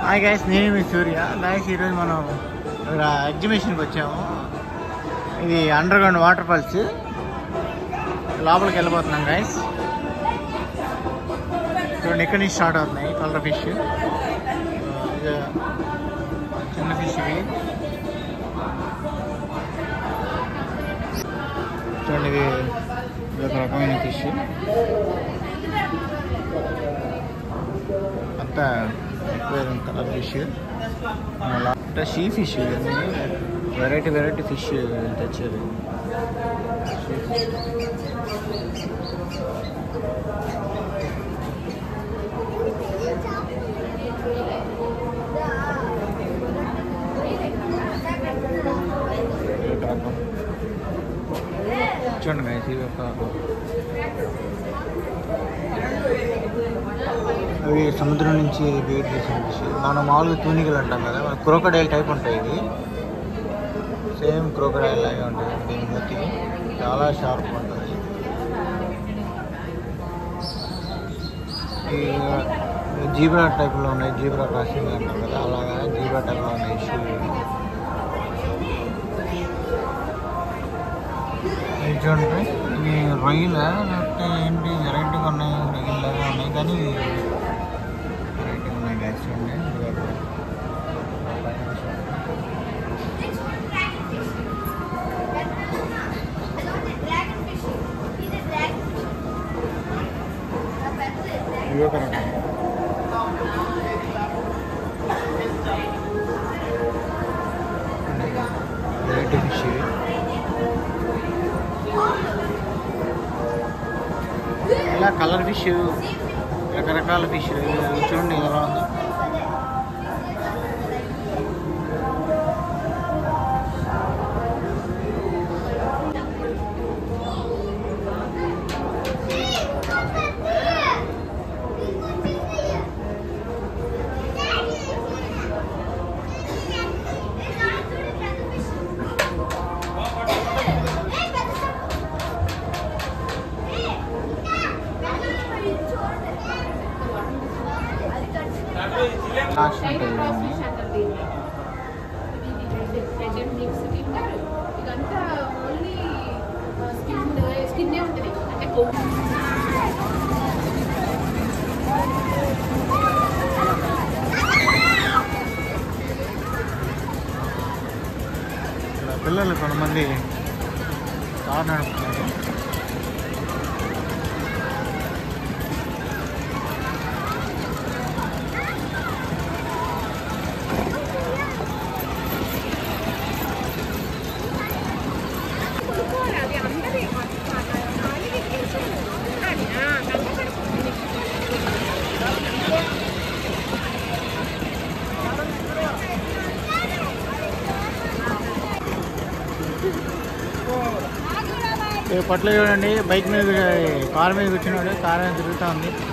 Hi guys నేను మీ సూర్య guys ఈరోజు మనం ఇక్కడ ఎగ్జిబిషన్కి వచ్చాము ఇది అండర్ గ్రౌండ్ వాటర్ ఫాల్స్ లోపలికి వెళ్ళిపోతున్నాం గైస్ చూడండి ఇక్కడి నుంచి స్టార్ట్ అవుతున్నాయి కలర్ ఫిష్ చిన్న ఫిష్ ఇవి చూడండి ఇవి ఇది ఒక రకమైన ఫిష్ అంతా ఎక్కువ కలర్ ఫిష్ అంటే షీ ఫిష్ ఇవన్నీ వెరైటీ వెరైటీ ఫిష్ తెచ్చేది షీ ఫిష్ ఇది ఒక రకం. చూడండి guys, ఇది ఒక అవి సముద్రం నుంచి బీట్ చేసిన ఫిష్ మనం మామూలుగా తూనికలు అంటాం కదా మన క్రోకడైల్ టైప్ ఉంటాయి ఇవి సేమ్ క్రోకడైల్ లాగే ఉంటుంది దీని మూతి చాలా షార్ప్ ఉంటుంది ఈ జీబ్రా టైప్లో ఉన్నాయి జీబ్రా క్రాసింగ్ అంటాం కదా అలాగా జీబ్రా టైప్లో ఉన్నాయి ఇష్యూ ఇది చూడండి ఇవి రొయ్యలా లేకపోతే ఏంటి వెరైటీగా ఉన్నాయి రొయ్యలాగా ఉన్నాయి కానీ వెరైటీగా ఉన్నాయి గ్యాస్ చూడండి ఇది ఒక- ఇది ఒక రకం వెరైటీ ఫిష్ ఇవి ఇలా కలర్ ఫిష్ రకరకాల ఫిష్ ఇవి చూడండి ఎలా ఉందో లాస్ట్ ఉంటుంది ఇవన్నీ. ఇదంతా ఓన్లీ స్కిన్ స్కిన్నే ఉంటుంది అంటే కొవ్వు ఇక్కడ పిల్లలు కొంతమంది కార్ నడుపుతున్నారు అది అందరి ఈ పట్ల చూడండి బైక్ మీద కార్ మీద కూర్చున్నాడు కార్ మీద తిరుగుతూ ఉంది